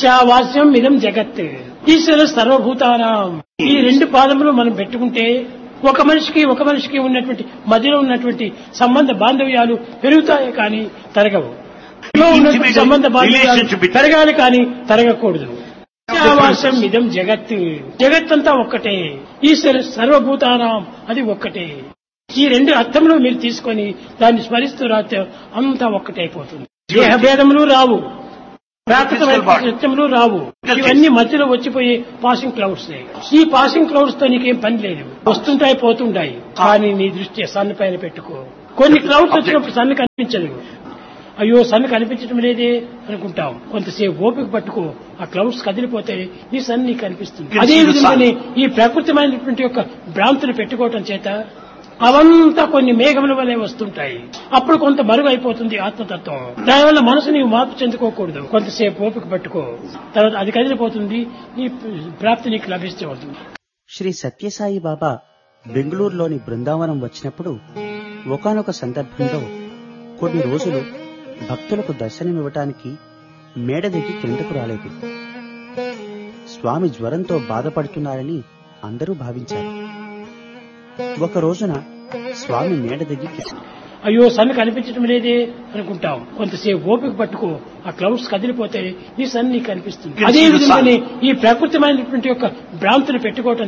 ఈశావాస్యం ఇదం జగత్ ఈశ్వర సర్వభూతానాం ఈ రెండు పాదములు మనం పెట్టుకుంటే ఒక మనిషికి ఒక మనిషికి ఉన్నటువంటి మధ్యలో ఉన్నటువంటి సంబంధ బాంధవ్యాలు పెరుగుతాయి కానీ తరగవు మధ్యలో ఉన్నటువంటి సంబంధ బాంధవ్యాలు పెరగాలి కానీ తరగకూడదు ఈశావాస్యం ఇదం జగత్ జగత్తంతా ఒక్కటే ఈశ్వర సర్వభూతానాం అది ఒక్కటే ఈ రెండు అర్థములు మీరు తీసుకొని దాన్ని స్మరిస్తూ రాస్తే అంతా ఒక్కటైపోతుంది దేహ భేదములు రావు ప్రాకృతమైన సత్యములు రావు ఇవన్నీ మధ్యలో వచ్చిపోయే పాసింగ్ క్లౌడ్స్ ఈ పాసింగ్ క్లౌడ్స్ తో నీకేం పని లేదు వస్తుంటాయి పోతుంటాయి కానీ నీ దృష్టి సన్ పైన పెట్టుకో కొన్ని క్లౌడ్స్ వచ్చినప్పుడు సన్ కనిపించదు అయ్యో సన్ కనిపించడం లేదే అనుకుంటాం కొంతసేపు ఓపిక పట్టుకో ఆ క్లౌడ్స్ కదిలిపోతే నీ సన్ నీకు కనిపిస్తుంది అదే విధంగానే ఈ ప్రకృతిమైనటువంటి యొక్క భ్రాంతులు పెట్టుకోవటం చేత అవంతా కొన్ని మేఘముల వలె వస్తుంటాయి అప్పుడు కొంత మరుగు అయిపోతుంది ఆత్మతత్వం దానివల్ల మనసు నీవు మార్పు చెందుకోకూడదు కొంతసేపు ఓపిక పట్టుకో తర్వాత అది కదిలిపోతుంది నీ ప్రాప్తి నీకు లభిస్తే అవుతుంది శ్రీ సత్యసాయి బాబా బెంగళూరులోని బృందావనం వచ్చినప్పుడు ఒకానొక సందర్భంలో కొన్ని రోజులు భక్తులకు దర్శనమివ్వటానికి మేడ దిగి క్రిందకు రాలేదు స్వామి జ్వరంతో బాధపడుతున్నారని అందరూ భావించారు ఒక రోజున స్వామి మేడ దిగి అయ్యో సన్ కనిపించడం లేదే అనుకుంటాం కొంతసేపు ఓపిక పట్టుకో ఆ క్లౌడ్స్ కదిలిపోతే నీ సన్ నీకు కనిపిస్తుంది అదే విధంగానే ఈ ప్రకృతిమైనటువంటి యొక్క భ్రాంతులు పెట్టుకోవటం